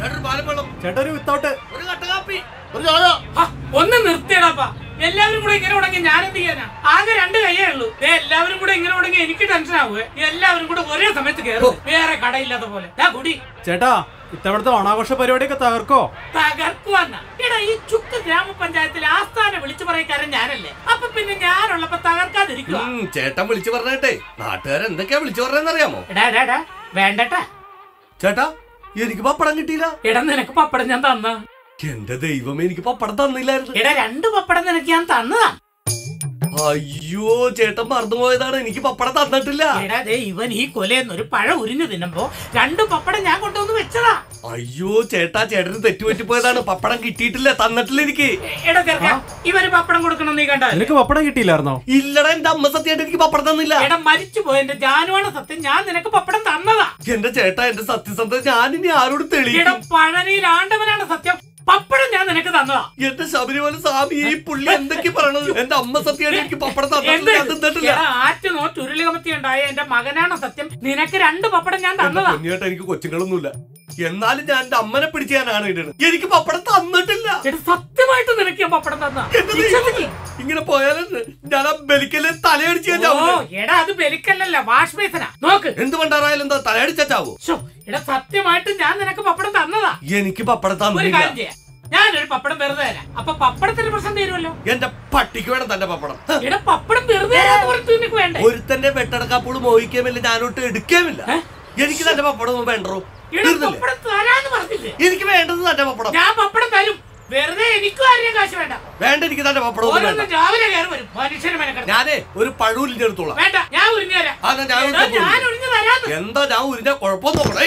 ചേട്ടൻ പാലം വെള്ളം ചേട്ടാ ഒരു വിത്തൗട്ട് ഒരു കട്ട കാപ്പി ഒരു ചായ ആ, ഒന്ന് നിർത്തിയടാപ്പാ എല്ലാവരും കൂടെ ഇങ്ങനെ ഉടങ്ങി ഞാൻ എന്ത് ചെയ്യാനാ ആകെ രണ്ട് കയ്യേ ഉള്ളൂ ദേ, എല്ലാവരും കൂടെ ഇങ്ങനെ ഉടങ്ങി എനിക്ക് ടെൻഷൻ ആവുക എല്ലാവരും കൂടെ ഒരേ സമയത്ത് കയറും വേറെ കടയില്ലാത്ത പോലെ ദാ കുടി ചേട്ടാ ഇത്തവണത്തെ ഓണാഘോഷ പരിപാടിയൊക്കെ തകർക്കോ തകർക്കുവന്ന എടാ ഈ ചുക്ക് ഗ്രാമപഞ്ചായത്തിലെ ആസ്ഥാനം വിളിച്ചു പറയക്കാരൻ ഞാനല്ലേ അപ്പൊ പിന്നെ ഞാനുള്ളപ്പോ തകർക്കാതിരിക്കുക ഉം, ചേട്ടൻ വിളിച്ചു പറഞ്ഞേട്ടെ നാട്ടുകാർ എന്തൊക്കെയാ വിളിച്ചു പറഞ്ഞെന്നറിയാമോ എടാ എടാ എടാ വേണ്ടട്ടാ ചേട്ടാ എനിക്ക് പപ്പടം കിട്ടിയില്ല എടാ നിനക്ക് പപ്പടം ഞാൻ തന്ന എന്റെ ദൈവം എനിക്ക് പപ്പടം തന്നില്ലായിരുന്നു എടാ രണ്ട് പപ്പടം നിനക്ക് ഞാൻ തന്നതാ അയ്യോ ചേട്ടൻ മറന്നുപോയതാണ് എനിക്ക് പപ്പടം തന്നിട്ടില്ല എടാ ദേ ഇവൻ ഈ കൊലയെന്ന് ഒരു പഴം ഉരിഞ്ഞു തിന്നുമ്പോ രണ്ട് പപ്പടം ഞാൻ കൊണ്ടുവന്ന് വെച്ചതാ അയ്യോ ചേട്ടാ ചേട്ടന് തെറ്റുപറ്റിപ്പോയതാണ് പപ്പടം കിട്ടിയിട്ടില്ല തന്നിട്ടില്ല എനിക്ക് എ- എടാ ചെറുക്ക ഇവന് പപ്പടം കൊടുക്കണം നീ കണ്ട നിനക്ക് പപ്പടം കിട്ടിയില്ലായിരുന്നോ ഇല്ലടാ എന്റെ അമ്മ സത്യമായിട്ട് എനിക്ക് പപ്പടം തന്നില്ല എടാ മരിച്ചു പോയ എന്റെ ജാനുവാണ് സത്യം ഞാൻ നിനക്ക് പപ്പടം തന്നതാ എന്റെ ചേട്ടാ എന്റെ സത്യസന്ധത ഞാൻ ഇനി ആരോട് എടാ തെളിയിക്കും പഴനിയിൽ ആണ്ടവനാണ് സത്യം പപ്പടം ഞാൻ നിനക്ക് തന്നതാ എന്റെ ശബരിമല സ്വാമി ഈ പുള്ളി എന്തൊക്കെ പറയണത് എന്റെ അമ്മ സത്യമായിട്ട് എനിക്ക് പപ്പടം എന്ത് തന്നിട്ടില്ല ഞാൻ തിന്നിട്ടില്ല എടാ ആറ്റ് നോ ചുരുളികമത്തി ഉണ്ടായ എന്റെ മകനാണ് സത്യം നിനക്ക് രണ്ട് പപ്പടം ഞാൻ എന്റെ തന്നതാ പൊന്നിയേട്ടാ എനിക്ക് കൊച്ചുങ്ങളൊന്നുമില്ല എന്നാലും ഞാൻ എന്റെ അമ്മനെ പിടിച്ച് ഞാനാണ് ഇടുന്നത് എനിക്ക് പപ്പടം തന്നിട്ടില്ല എടാ സത്യമായിട്ട് നിനക്ക് ഞാൻ പപ്പടം തന്ന എന്റെ ദൈവമേ, ഇങ്ങനെ പോയാലും ഞാൻ ആ ബലിക്കല് തലയടിച്ച് ഞാൻ ഓ ചാവും. എടാ അത് ബെലിക്കല്ലല്ല വാഷ് ബേസനാ നോക്ക് എന്ത് പണ്ടാറായാലും എന്താ തലയടിച്ചാ ചാവോ ശോ, എടാ സത്യമായിട്ട് ഞാൻ നിനക്ക് പപ്പടം തന്നതാ എനിക്ക് പപ്പടം ഒരു തന്നില്ല കാര്യം ചെയ്യാം ഞാനൊരു പപ്പടം വെറുതെ തരാം അപ്പൊ പപ്പടത്തിന് പ്രശ്നം തീരുമല്ലോ എന്റെ പട്ടിക്ക് വേണം തന്റെ പപ്പടം ഹ, എടാ പപ്പടം വെറുതെ തരാന്ന് പറഞ്ഞിട്ട് നിനക്ക് വേണ്ടേ ഒരുത്തന്റെ വെട്ടടക്കാപ്പോൾ മോഹിക്കാമില്ല ഞാനൊട്ട് എടുക്കാമില്ല ഏ? എനിക്ക് തന്റെ പപ്പടം ഒന്നും വേണ്ടോ എടാ തീർന്നില്ലേ പപ്പടം തരാന്ന് പറഞ്ഞില്ലേ എനിക്ക് വേണ്ടത് തന്റെ പപ്പടം ഞാൻ പപ്പടം തരും വെറുതെ എനിക്കും ആരെയും കാശ് വേണ്ട വേണ്ട എനിക്ക് തന്റെ പപ്പടം ഒന്നും ഓരോന്നും വേണ്ട രാവിലെ കയറി വരും മനുഷ്യന് മെനക്കെടുത്ത് ഞാനേ ഒരു പഴൂലിന്റെ അടുത്തോളാം വേണ്ട ഞാൻ ഉരിഞ്ഞു തരാം ആ, എന്നാ ഞാൻ എടാ, ഉരിഞ്ഞു ഞാൻ ഉരിഞ്ഞു തരാന്ന് എന്താ ഞാൻ ഉരിഞ്ഞ കുഴപ്പം നോക്കണേ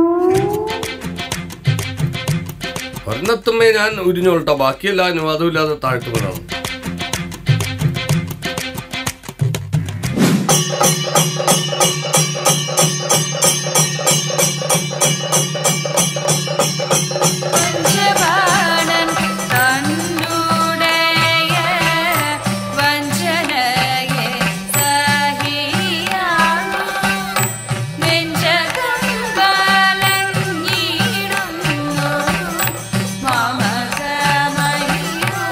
ഒരെണ്ണത്തുമ്മേ ഞാൻ ഉരിഞ്ഞോളട്ടോ ബാക്കിയെല്ലാം അനുവാദം ഇല്ലാതെ താഴ്ത്തു പോലാണ് പഞ്ചപാണൻ തന്നുടയ വഞ്ചനയെ സഹിയാണു നെഞ്ചകം വലഞ്ഞിടുന്നു മമകമയോ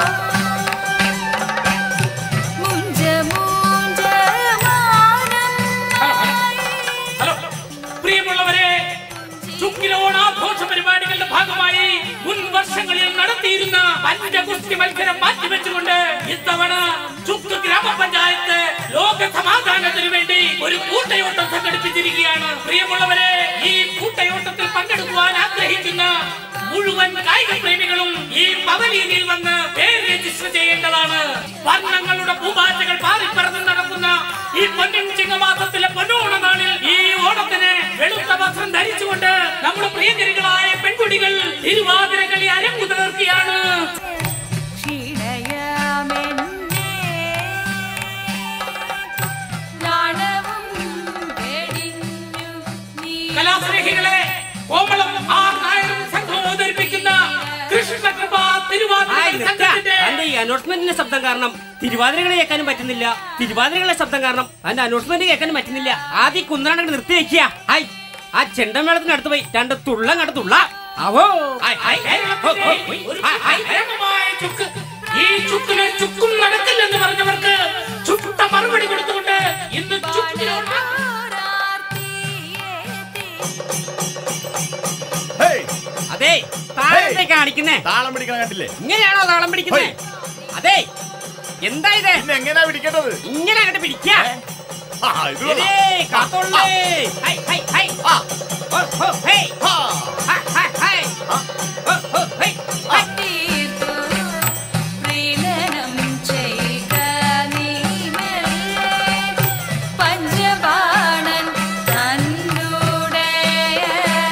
മുഞ്ച മുഞ്ച ഹലോ പ്രിയമുള്ളവരെ ചുക്കിലോണാഘോഷ പരിപാടികളുടെ ഭാഗമായി മുൻ വർഷങ്ങളിൽ നടത്തിയിരുന്ന പഞ്ചഗുസ്തി മത്സരം മാറ്റിവെച്ചുകൊണ്ട് ഇത്തവണ ചുക്ക് ഗ്രാമപഞ്ചായത്ത് ലോക സമാധാനത്തിന് വേണ്ടി ഒരു കൂട്ടയോട്ടം സംഘടിപ്പിച്ചിരിക്കുകയാണ് പ്രിയമുള്ളവരെ ഈ കൂട്ടയോട്ടത്തിൽ പങ്കെടുക്കുവാൻ ആഗ്രഹിക്കുന്ന മുഴുവൻ കായിക പ്രേമികളും ഈ പവലിയനിൽ വന്ന് പേര് രജിസ്റ്റർ ചെയ്യേണ്ടതാണ് വർണ്ണങ്ങളുടെ പൂമ്പാറ്റകൾ പാറിപ്പറന്ന് നടക്കുന്ന ഈ പൊന്നിൻ ചിങ്ങമാസത്തിലെ പൊന്നോണ നാളിൽ ഈ ഓണത്തിന് വെളുത്ത വസ്ത്രം ധരിച്ചുകൊണ്ട് നമ്മുടെ പ്രിയങ്കരികളായ പെൺകുട്ടികൾ തിരുവാതിരകളി അരങ്ങുതർക്കുകയാണ് ക്ഷീണയാമെന്നേ നാണവും വെടിഞ്ഞു നീ കലാസ്നേഹികളെ കോമളം ആർ നായരും സംഘവും അവതരിപ്പിക്കുന്ന കൃഷ്ണകൃപ തിരുവാതിര സംഘത്തിന്റെ തന്റെ ഈ അനൗൺസ്മെന്റിന്റെ ശബ്ദം കാരണം തിരുവാതിരകളെ കേൾക്കാനും പറ്റുന്നില്ല തിരുവാതിരകളെ ശബ്ദം കാരണം തന്റെ അനൗൺസ്മെന്റ് കേൾക്കാനും പറ്റുന്നില്ല ആദ്യം കുന്നറങ്ങട് നിർത്തി വെക്കുക ഹായ് ആ ചെണ്ടമേളത്തിന് അടുത്ത് പോയി രണ്ട് തുള്ളം കണ്ട് തുള്ള അവോ ഹായ്, ഹായ്, ഹായ്, ഹോ, ഹോ, ഹോയ്, ഹായ്, ഹായ്, ഹായ്. ഭയങ്കരമായ ചുക്ക് ഈ ചുക്കിന് ചുക്കും നടക്കില്ലെന്ന് പറഞ്ഞവർക്ക് ചുട്ട മറുപടി കൊടുത്തുകൊണ്ട് ഇന്ന് ചുക്കിനോട് അതെ താഴത്തെ കാണിക്കുന്നേ താളം പിടിക്കണം കണ്ടില്ലേ ഇങ്ങനെയാണോ താളം പിടിക്കുന്നത് അതെ എന്താ ഇത് പിന്നെ എങ്ങനെയാ പിടിക്കേണ്ടത് ഇങ്ങനെ അങ്ങോട്ട് പിടിക്ക ആ, ഇത് കൊള്ളാം. ഏയ്, കാത്തോളേ. ഹൈ, ഹൈ, ഹൈ. ആ, ഹോ, ഹോ, ഹേയ്. ആ. ഹൈ, ഹൈ, ഹൈ. ഹോ, ഹോ, ഹേയ്. ഹൈ. തീർത്തു പ്രീണനം ചെയ്ത നീമല്ലേ പഞ്ചബാണൻ തന്നുടയ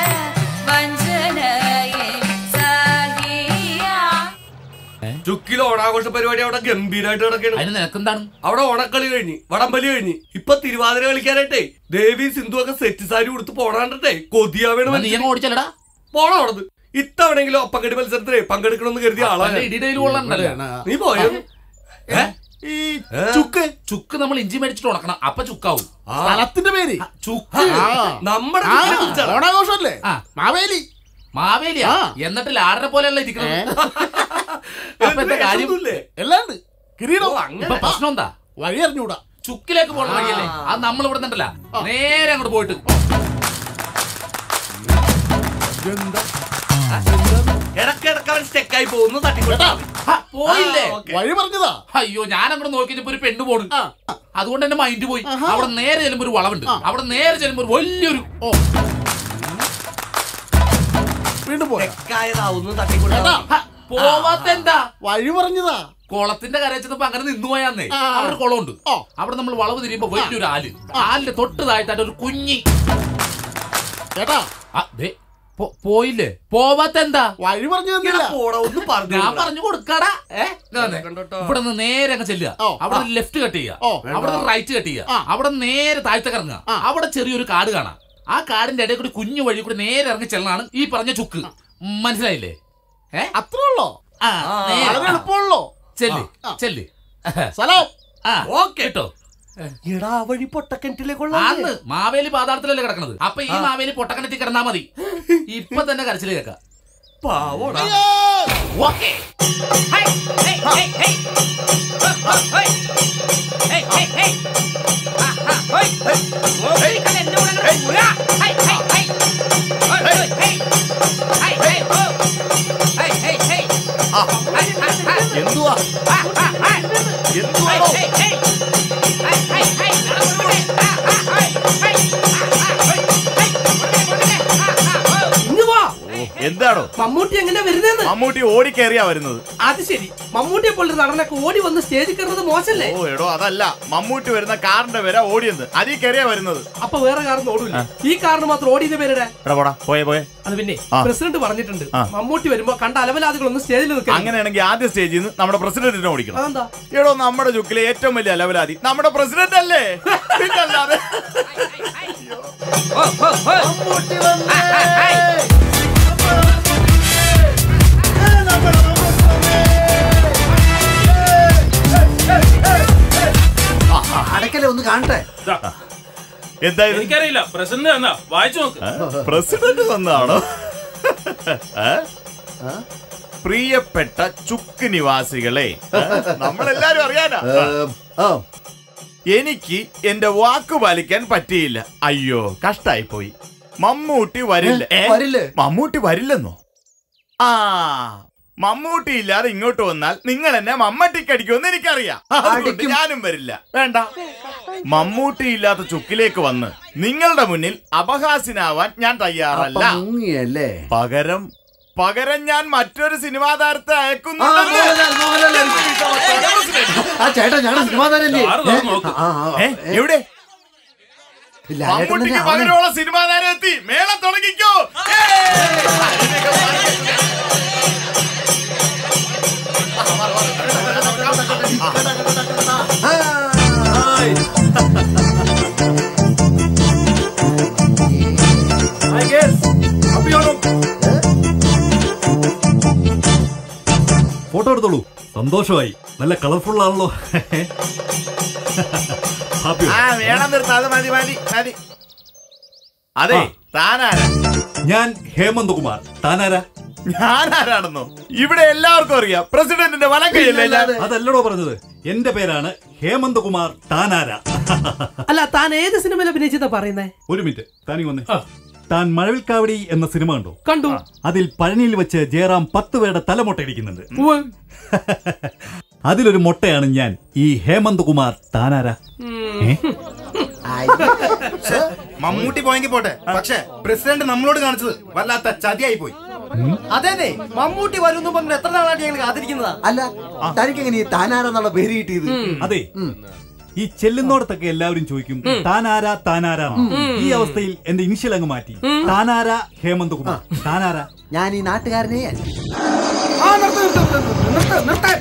വഞ്ചനയെ സഹിയാ ചുക്കിൽ ഓണാഘോഷ പരിപാടി അവിടെ ഗംഭീരമായിട്ട് നടക്കണം അതിന് നിനക്കെന്താണ് അവിടെ ഓണക്കളി കഴിഞ്ഞ് വടംവലി കഴിഞ്ഞ് ഇപ്പൊ തിരുവാതിര കളിക്കാനായിട്ടേ ദേവി സിന്ധു ഒക്കെ സെറ്റ് സാരി ഉടുത്ത് പോണാണ്ടേ കൊതിയാവേണം എന്നാ നീ അങ്ങ് ഓടിച്ചല്ലടാ പോണോ അവിടുന്ന് ഇത്തവണെങ്കിലും ഒപ്പക്കെട്ട് മത്സരത്തിലേ പങ്കെടുക്കണമെന്ന് കരുതിയ ആളാണ് നല്ല ഇടിയിടയിൽ കൊള്ളണ്ടല്ലേ നീ പോയോ ഏ? ഈ ഏ? ചുക്ക് ചുക്ക് നമ്മൾ ഇഞ്ചി മേടിച്ചിട്ട് ഉണക്കണം അപ്പൊ ചുക്കാവും സ്ഥലത്തിന്റെ പേര് ചുക്ക് ആ. നമ്മുടെ ആ, ചുക്കിനെ കുറിച്ചാണ്. ഓണാഘോഷമല്ലേ ആ. മാവേലി മാവേലിയാ ആ. എന്നിട്ട് ലാടനെ പോലെയല്ല ഇരിക്കുന്നത് അപ്പൊ എന്താ കാര്യം ഒന്നുമില്ലേ? എല്ലാണ്ട് കിരീടം ഓ, അങ്ങനെ. ഇപ്പൊ പ്രശ്നം എന്താ വഴി അറിഞ്ഞൂടാ ചുക്കിലേക്ക് പോകണ വഴിയല്ലേ അത് നമ്മൾ ഇവിടെ നിന്നല്ല നേരെ അങ്ങോട്ട് പോയിട്ട് എന്താ ഇടക്കിടക്ക് അവൻ സ്റ്റെക്കായി പോകുന്നു തട്ടിക്കൊണ്ടാ ഹ, പോയില്ലേ ആ, ഓക്കേ. വഴി പറഞ്ഞതാ അയ്യോ ഞാൻ അങ്ങോട്ട് നോക്കിയപ്പോ ഒരു പെണ്ണ് പോണു ആ. അതുകൊണ്ട് എന്റെ മൈൻഡ് പോയി ആഹാ. അവിടെ നേരെ ചെല്ലുമ്പോ ഒരു വളവുണ്ട് ആ. അവിടെ നേരെ ചെല്ലുമ്പോ ഒരു വലിയൊരു ഓ വീണ്ടും പോയാ സ്റ്റെക്കായതാവുന്നു തട്ടിക്കൊണ്ടാ ചേട്ടാ ഹ, പോവാത്ത എന്താ വഴി പറഞ്ഞതാ കുളത്തിന്റെ കരച്ചപ്പോ അങ്ങനെ നിന്ന് പോയാന്നേ ആ. അവിടെ ഒരു കുളമുണ്ട് ഓ. അവിടെ നമ്മൾ വളവ് തിരിയുമ്പോ വലിയൊരു ആല് ആലിന്റെ തൊട്ട് താഴത്തായിട്ട് ഒരു കുഞ്ഞി ചേട്ടാ ആ, ദേ, പോ- പോയില്ലേ പോവാത്ത എന്താ വഴി പറഞ്ഞു തന്നില്ല പോടാ ഒന്ന് പറഞ്ഞു ഞാൻ പറഞ്ഞു കൊടുക്കാടാ ഏ ഇതാ വന്നേ. കണ്ടോട്ടോ. ഇവിടെ നിന്ന് നേരെ അങ്ങ് ചെല്ലുക ഓ. അവിടെ ലെഫ്റ്റ് കട്ട് ചെയ്യുക ഓ. അവിടെ റൈറ്റ് കട്ട് ചെയ്യുക ആ. അവിടെ നേരെ താഴത്തേക്ക് ഇറങ്ങുക ആ. അവിടെ ചെറിയൊരു കാട് കാണാം ആ കാടിന്റെ ഇടയിൽ കൂടി കുഞ്ഞു വഴി കൂടി നേരെ ഇറങ്ങി ചെല്ലണാണ് ഈ പറഞ്ഞ ചുക്ക് മനസ്സിലായില്ലേ ഏ അത്രേ ഉള്ളോ ആ നേരെ. വളരെ എളുപ്പമുള്ളോ ചെല്ല് ആ. ചെല്ല് സ്ഥലം ആ ഓക്കേ. കേട്ടോ എടാ ആ വഴി പൊട്ടക്കിണറ്റിലേക്കുള്ള അന്ന് മാവേലി പാതാളത്തിലല്ലേ കിടക്കണത് അപ്പൊ ഈ മാവേലി പൊട്ടക്കണത്തിൽ കിടന്നാ മതി ഇപ്പൊ തന്നെ കരച്ചിൽ കേൾക്കാം പാവോടാ ഓക്കേ ഹൈ, ഹൈ, ഹൈ, ഹൈ. ഹോ, ഹോ, ഹൈ. ഹൈ, ഹൈ, ഹൈ. ആ, ആ, ഹോയ്. ഓടിക്കളി എന്റെ കൂടെ അങ്ങട് പോരാ. ഹൈ, ഹൈ, ഹൈ. ഹോയ്, ഹോയ്, ഹൈ. ഹൈ, ഹൈ, ഹോ. ഹൈ, ഹൈ, ഹൈ. ഹൈ, ഹൈ, ഹൈ. എന്തുവാ ആ, ആ, ആ. എന്തുവാണോ ഹൈ, ഹൈ, ഹൈ. ഹൈ, ഹൈ, ഹൈ. നടന്നു പോട്ടെ. ആ, ആ, ഹൈ, ഹൈ. ആ, ആ, ഹോയ്. ഹൈ, പോട്ടെ, പോട്ടെ. ആ, ആ, ഹോ. ഇങ്ങ് വാ എന്താണോ മമ്മൂട്ടി എങ്ങനെ വരുന്നേന്ന് മമ്മൂട്ടി ഓടിക്കേറിയാ വരുന്നത് അത് ശരി മമ്മൂട്ടിയെ പോലൊരു നടനൊക്കെ ഓടി വന്ന് സ്റ്റേജിൽ കയറുന്നത് മോശല്ലേ ഓ എടോ അതല്ല മമ്മൂട്ടി വരുന്ന കാറിന്റെ വില ഓടിയെന്ന് അതിൽ കയറിയാ വരുന്നത് അപ്പൊ വേറെ കാറിന് ഓടൂല ഈ കാറിന് മാത്രം ഓടിയത് പേരുടെ എടാ പോടാ പോയെ പോയെ അത് പിന്നെ ആ. പ്രസിഡന്റ് പറഞ്ഞിട്ടുണ്ട് ആ. മമ്മൂട്ടി വരുമ്പോ കണ്ട അലവലാദികളൊന്നും സ്റ്റേജിൽ നിൽക്കണം അങ്ങനെയാണെങ്കിൽ ആദ്യ സ്റ്റേജിൽ നിന്ന് നമ്മുടെ പ്രസിഡന്റിനെ ഓടിക്കണം അതെന്താ എടോ നമ്മുടെ ചുക്കിലെ ഏറ്റവും വലിയ അലവലാതി നമ്മുടെ പ്രസിഡന്റ് അല്ലേ പിന്നല്ലാതെ ഹോ, ഹോ, ഹോ. ആ, ആ, ഹൈ. അടക്കല്ലേ ഒന്ന് കാണട്ടെ എന്തായാലും എനിക്കറിയില്ല പ്രസിഡന്റ് എന്നാ വായിച്ചു നോക്ക് പ്രസിഡന്റ് വന്നാണോ ഏ? പ്രിയപ്പെട്ട ചുക്ക് നിവാസികളെ ഏ? നമ്മളെല്ലാരും അറിയാനാ ആ എനിക്ക് എന്റെ വാക്ക് പാലിക്കാൻ പറ്റിയില്ല അയ്യോ കഷ്ടായി പോയി മമ്മൂട്ടി വരില്ല ഏ? വരില്ലേ? മമ്മൂട്ടി വരില്ലെന്നോ ആ മമ്മൂട്ടി ഇല്ലാതെ ഇങ്ങോട്ട് വന്നാൽ നിങ്ങൾ എന്നെ മമ്മട്ടിക്കടിക്കുമെന്ന് എനിക്കറിയാം അതുകൊണ്ട് അടിക്കും. ഞാനും വരില്ല വേണ്ട മമ്മൂട്ടി ഇല്ലാത്ത ചുക്കിലേക്ക് വന്ന് നിങ്ങളുടെ മുന്നിൽ അപഹാസ്യനാവാൻ ഞാൻ അപ്പൊ തയ്യാറല്ല മുങ്ങിയല്ലേ പകരം പകരം ഞാൻ മറ്റൊരു സിനിമാ താരത്തെ ആ, അയക്കുന്നുണ്ട് മോഹൻലാൽ, മോഹൻലാൽ. ആ ചേട്ടാ ഞങ്ങളുടെ സിനിമാതാരല്ലേ കാറ് തുറന്ന് നോക്ക്. ആ, ആ, ഏ, എവിടെ ലാലേട്ടൻ തന്നെ മമ്മൂട്ടിക്ക് ആണ്. പകരമുള്ള സിനിമാ താരം എത്തി മേളം തുടങ്ങിക്കോ ഫോട്ടോ എടുത്തോളൂ സന്തോഷമായി നല്ല കളർഫുൾ ആണല്ലോ ഹാപ്പി ആ വേണം നിർത്താം അത് മതി മതി മതി അതെ ആ. താനാരാ ഞാൻ ഹേമന്ത് കുമാർ താനാരാ ഞാനാരാണെന്നോ ഇവിടെ എല്ലാവർക്കും അറിയാം പ്രസിഡന്റിന്റെ വലം കൈയല്ലേ ഞാൻ അതല്ലടോ പറഞ്ഞത് എന്റെ പേരാണ് ഹേമന്ത് കുമാർ താനാര അല്ല താൻ ഏത് സിനിമയിൽ അഭിനയിച്ചതാ പറയുന്നേ ഒരു മിനിറ്റ് താനി വന്നേ താൻ മഴവിൽക്കാവടി എന്ന സിനിമ കണ്ടോ കണ്ടു അതിൽ പഴനിയിൽ വെച്ച് ജയറാം പത്ത് പേരുടെ തലമുട്ടയിടിക്കുന്നുണ്ട് ഉവ്വ്. അതിലൊരു മുട്ടയാണ് ഞാൻ ഈ ഹേമന്ത് കുമാർ താനാര ഏ? മമ്മൂട്ടി പോയെങ്കിൽ പോട്ടെ പക്ഷെ പ്രസിഡന്റ് നമ്മളോട് കാണിച്ചത് വല്ലാത്ത ചതിയായി പോയി അതെ അതെ മമ്മൂട്ടി വരുന്നു പറഞ്ഞു എത്ര നാളായിട്ട് ഞങ്ങൾ കാത്തിരിക്കുന്നതാ അല്ല തനിക്ക് എങ്ങനെ ഈ താനാരെന്നുള്ള പേര് കിട്ടിയത് അതെ ഈ ചെല്ലുന്നോടത്തൊക്കെ എല്ലാവരും ചോദിക്കും താനാരാ താനാരാ ഈ അവസ്ഥയിൽ എന്റെ ഇനിഷ്യൽ അങ്ങ് മാറ്റി താനാരാ ഹേമന്ത് കുമാർ താനാരാ ഞാൻ ഈ നാട്ടുകാരനെ അല്ല. ആ നിർത്ത് നിർത്ത് നിർത്ത് നിർത്ത് നിർത്ത്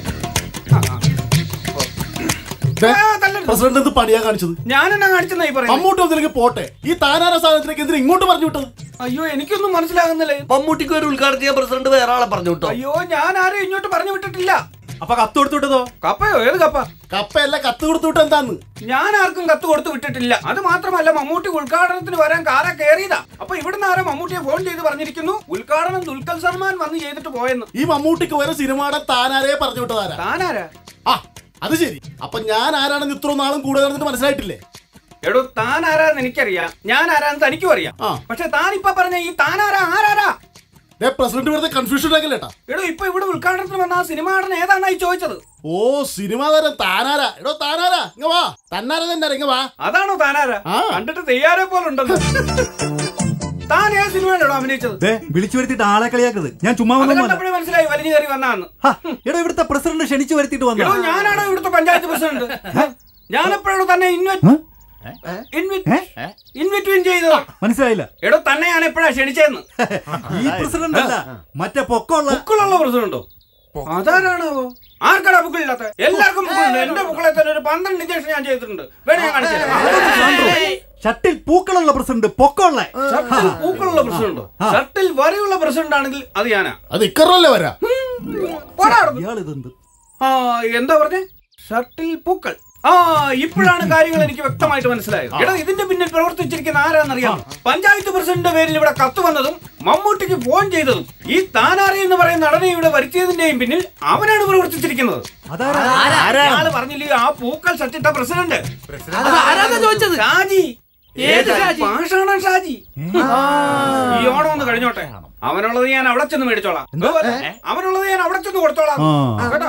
പ്രസിഡന്റ് എന്ത് പണിയാ കാണിച്ചത് ഞാൻ എന്നാ കാണിച്ചെന്നായി പറയുന്നത് മമ്മൂട്ടി വന്നില്ലെങ്കിൽ പോട്ടെ ഈ താനാര സാധനത്തിലേക്ക് എന്തിനാ ഇങ്ങോട്ട് പറഞ്ഞു വിട്ടത് അയ്യോ എനിക്കൊന്നും മനസ്സിലാകുന്നില്ലേ മമ്മൂട്ടിക്ക് ഒരു ഉദ്ഘാടനം ചെയ്യാൻ പ്രസിഡന്റ് വേറെ ആളെ പറഞ്ഞു വിട്ടോ അയ്യോ ഞാൻ ആരെയും ഇങ്ങോട്ട് പറഞ്ഞു വിട്ടിട്ടില്ല അപ്പൊ കത്ത് കൊടുത്തുവിട്ടതോ കപ്പയോ ഏത് കപ്പ കപ്പയല്ല കത്ത് കൊടുത്തുവിട്ട് എന്താന്ന് ഞാൻ ആർക്കും കത്ത് കൊടുത്തു വിട്ടിട്ടില്ല അത് മാത്രമല്ല മമ്മൂട്ടി ഉദ്ഘാടനത്തിന് വരാൻ കാറ കയറിയതാ അപ്പൊ ഇവിടുന്ന് ആരോ മമ്മൂട്ടിയെ ഫോൺ ചെയ്ത് പറഞ്ഞിരിക്കുന്നു ഉദ്ഘാടനം ദുൽഖർ സൽമാൻ വന്ന് ചെയ്തിട്ട് പോയെന്ന് ഈ മമ്മൂട്ടിക്ക് ഒരു സിനിമയുടെ താനാരെ പറഞ്ഞു വിട്ടതാരാ താനാരാ ആ അത് ശരി അപ്പൊ ഞാൻ ആരാണെന്ന് ഇത്ര നാളും കൂടെ നടന്നിട്ട് മനസ്സിലായിട്ടില്ലേ എടോ താൻ ആരാന്ന് എനിക്കറിയാം ഞാൻ ആരാന്ന് തനിക്കും അറിയാം പക്ഷെ താൻ ഇപ്പൊ പറഞ്ഞ ഈ താനാരാ ആരാരാ പ്രസിഡന്റ് വെറുതെ കൺഫ്യൂഷൻ ഉണ്ടാക്കില്ലേട്ടാ എടോ ഇപ്പൊ ഇവിടെ ഉദ്ഘാടനത്തിന് വന്ന ആ സിനിമ നടൻ ഏതാണെന്നായി ചോദിച്ചത് ഓ സിനിമ താരം താനാരാ എടോ താനാരാ ഇങ്ങ വാ തന്നാര തന്നെ ഇങ്ങ വാ അതാണോ താനാരാ കണ്ടിട്ട് തെയ്യാരെ പോലെ ഉണ്ടല്ലോ താൻ ഏത് സിനിമയിലാണോ അഭിനയിച്ചത് ദേ, വിളിച്ചു വരുത്തിയിട്ട് ആളെ കളിയാക്കത് ഞാൻ ചുമ്മാ അത് വന്നതല്ല. കണ്ടപ്പോഴേ മനസ്സിലായി വലിഞ്ഞു കയറി വന്നാന്ന് ഹാ, എടോ ഇവിടുത്തെ പ്രസിഡന്റ് ക്ഷണിച്ചു വരുത്തിയിട്ട് എടോ വന്നു ഞാനാണോ ഇവിടുത്തെ പഞ്ചായത്ത് പ്രസിഡന്റ് ഞാൻ എപ്പോഴാണോ തന്നെ ഇൻവെറ്റ് ഇൻവിറ്റ്വീൻ ചെയ്തത് മനസ്സിലായില്ല എടോ തന്നെ ഞാൻ എപ്പോഴാ ക്ഷണിച്ചതെന്ന് ഈ പ്രസിഡന്റ് അല്ല മറ്റേ പൊക്കമുള്ള ബുക്കുള്ള പ്രസിഡന്റോ അതാരാണാവോ ആർക്കാടാ ബുക്കില്ലാത്ത എല്ലാവർക്കും ബുക്കുണ്ട് എന്റെ ബുക്കളെ തന്നെ ഒരു പന്ത്രണ്ട് ഇഞ്ചക്ഷൻ ഞാൻ ചെയ്തിട്ടുണ്ട് വേണേ ഞാൻ കാണിച്ചു ഷട്ടിൽ പൂക്കളുള്ള പ്രസിഡന്റ് പൊക്കമുള്ള ഷർട്ടിൽ പൂക്കളുള്ള പ്രസിഡന്റോ ഷർട്ടിൽ വരെയുള്ള പ്രസിഡന്റ് ആണെങ്കിൽ അത് ഞാനാ അത് ഇക്കറല്ലേ വരാ പോടാ അവിടുന്ന്. ഇയാളിതെന്ത് ആ എന്താ പറഞ്ഞേ ഷർട്ടിൽ പൂക്കൾ ആ ഇപ്പോഴാണ് കാര്യങ്ങൾ എനിക്ക് വ്യക്തമായിട്ട് മനസ്സിലായത് എടാ ഇതിന്റെ പിന്നിൽ പ്രവർത്തിച്ചിരിക്കുന്ന ആരാന്നറിയാം പഞ്ചായത്ത് പ്രസിഡന്റിന്റെ പേരിൽ ഇവിടെ കത്ത് വന്നതും മമ്മൂട്ടിക്ക് ഫോൺ ചെയ്തതും ഈ താനാറി എന്ന് പറയുന്ന നടനെ ഇവിടെ വരുത്തിയതിന്റെയും പിന്നിൽ അവനാണ് പ്രവർത്തിച്ചിരിക്കുന്നത് ആള് പറഞ്ഞില്ലേ ആ പൂക്കൾ ഷർട്ടിട്ട പ്രസിഡന്റ് ആരാന്നാ ചോദിച്ചത്? ഷാജി ഏത് ഷാജി? പാഷാണ ഷാജി ഈ ഓണം ഒന്ന് കഴിഞ്ഞോട്ടെ അവനുള്ളത് ഞാൻ അവിടെ ചെന്ന് മേടിച്ചോളാം അവനുള്ളത് ഞാൻ അവിടെ ചെന്ന് കൊടുത്തോളാം കേട്ടോ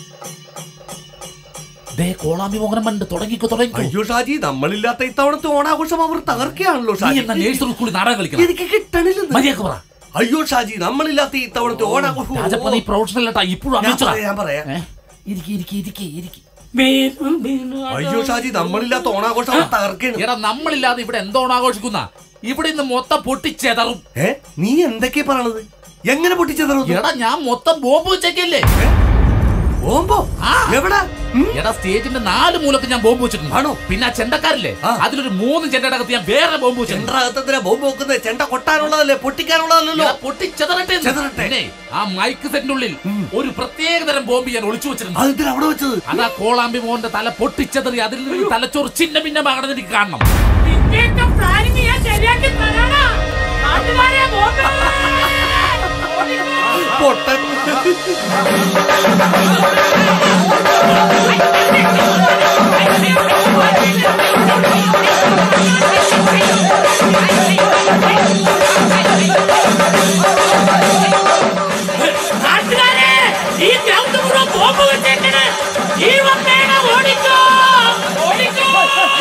ദേ കോളാമ്പി മോഹനം പണ്ട് തുടങ്ങിക്കോ തുടങ്ങിക്കോ അയ്യോ ഷാജി നമ്മളില്ലാത്ത ഇത്തവണത്തെ ഓണാഘോഷം അവർ തകർക്കുകയാണല്ലോ നീ ഷാജി എന്നാ നേഴ്സറി സ്കൂളിൽ നാടകം കളിക്കണം എനിക്ക് കിട്ടണില്ല മര്യാദക്ക് പറ അയ്യോ ഷാജി നമ്മളില്ലാത്ത ഇത്തവണത്തെ ഓണാഘോഷം രാജപ്പ നീ പ്രൊഫഷണൽ ആട്ടാ ഇപ്പോഴും ഞാൻ അങ്ങനെ പറയാം, ഞാൻ പറയാം ഇരിക്കി ഇരിക്കി ഇരിക്കി ഇരിക്കി അയ്യോ ഷാജി നമ്മളില്ലാത്ത ഓണാഘോഷം അവർ തകർക്കുകയാണ് എടാ നമ്മളില്ലാതെ ഇവിടെ എന്തോണം ആഘോഷിക്കുന്ന ഇവിടെ ഇന്ന് മൊത്തം പൊട്ടിച്ചെതറും ഏ നീ എന്തൊക്കെയാ പറയണത് എങ്ങനെ പൊട്ടിച്ചതറോ എടാ ഞാൻ മൊത്തം ബോംബ് വെച്ചേക്കല്ലേ ബോംബോ എവിടെ എടാ സ്റ്റേജിന്റെ നാല് മൂലക്ക് ഞാൻ ബോംബ് വെച്ചിട്ടുണ്ട് ആണോ പിന്നെ ആ ചെണ്ടക്കാരില്ലേ അതിലൊരു മൂന്ന് ചെണ്ടയുടെ അകത്ത് ഞാൻ വേറെ ബോംബ് വെച്ചിട്ടുണ്ട് ചെണ്ടകത്തത്തിനെ ബോംബ് വെക്കുന്നത് ചെണ്ട കൊട്ടാനുള്ളതല്ലേ പൊട്ടിക്കാനുള്ളതല്ലോ എടാ, പൊട്ടിച്ചെതറട്ടെ എന്ന്. പിന്നെ ആ മൈക്ക് സെറ്റിന്റെ ഉള്ളിൽ ഒരു പ്രത്യേക തരം ബോംബ് ഞാൻ ഒളിച്ചു വെച്ചിട്ടുണ്ട് അതെന്തിനാ അവിടെ വെച്ചത് അതാ കോളാമ്പി മോഹന്റെ തല പൊട്ടിച്ചെതറി അതിൽ നിന്ന് തലച്ചോറ് ചിന്ന ഭിന്നമാകണമെന്ന് എനിക്ക് കാണണം നിന്റെയൊക്കെ പ്ലാനിങ് ഞാൻ ശരിയാക്കി തരാടാ നാട്ടുകാരെ ബോംബ് പൊട്ടൻ നാട്ടുകാരെ ഈ ഗ്രൗണ്ട് മുഴുവൻ ബോംബ് വെച്ചേക്കണ് ഈ വന്നേനെ ഓടിക്കോ ഓടിക്കോ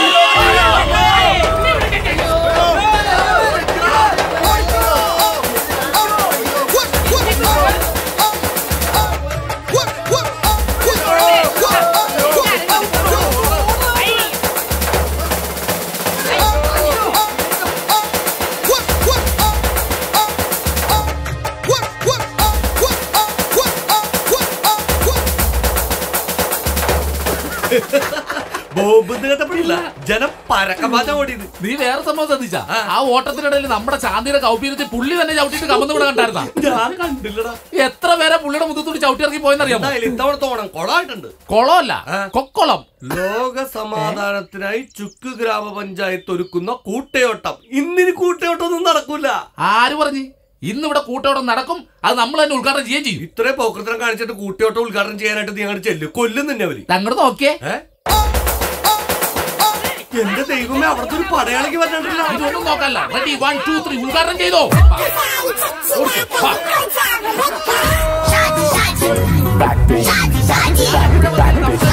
ബോംബ് എന്ന് കേട്ടപ്പോഴില്ല ജനം പരക്കമാറ്റം ഓടിയത് നീ വേറെ സംഭവം ശ്രദ്ധിച്ചാ ആ ഓട്ടത്തിനിടയിൽ നമ്മുടെ ശാന്തിയുടെ കൗപീരത്തിൽ പുള്ളി തന്നെ ചവിട്ടിട്ട് കമന്ന് ഇവിടെ കണ്ടായിരുന്ന ഞാൻ കണ്ടില്ലടാ എത്ര പേരെ പുള്ളിയുടെ മുഖത്തൂടി ചവിട്ടി ഇറങ്ങി പോയെന്നറിയാമോ എന്തായാലും ഇത്തവണത്തെ ഓണം കൊളായിട്ടുണ്ട് കൊളമല്ല കൊക്കോളം ലോക സമാധാനത്തിനായി ചുക്ക് ഗ്രാമപഞ്ചായത്ത് ഒരുക്കുന്ന കൂട്ടയോട്ടം ഇന്നിനി കൂട്ടയോട്ടം ഒന്നും നടക്കൂല ആര് പറഞ്ഞു ഇന്ന് ഇവിടെ കൂട്ടോടം നടക്കും അത് നമ്മൾ തന്നെ ഉദ്ഘാടനം ചെയ്യുകയും ചെയ്യും ഇത്രയും പോക്കൃത്തരം കാണിച്ചിട്ട് കൂട്ടയോട്ടം ഉദ്ഘാടനം ചെയ്യാനായിട്ട് നീ അങ്ങോട്ട് ചെല്ലും കൊല്ലും തന്നെ അവര് അങ്ങോട്ട് നോക്കിയേ എന്റെ ദൈവമേ അവിടുത്തെ ഒരു പടയാളിക്ക് വന്നിട്ടില്ല ഇതൊന്നും നോക്കല്ല റെഡി വൺ ടു ത്രീ ഉദ്ഘാടനം ചെയ്തോ Back, baby.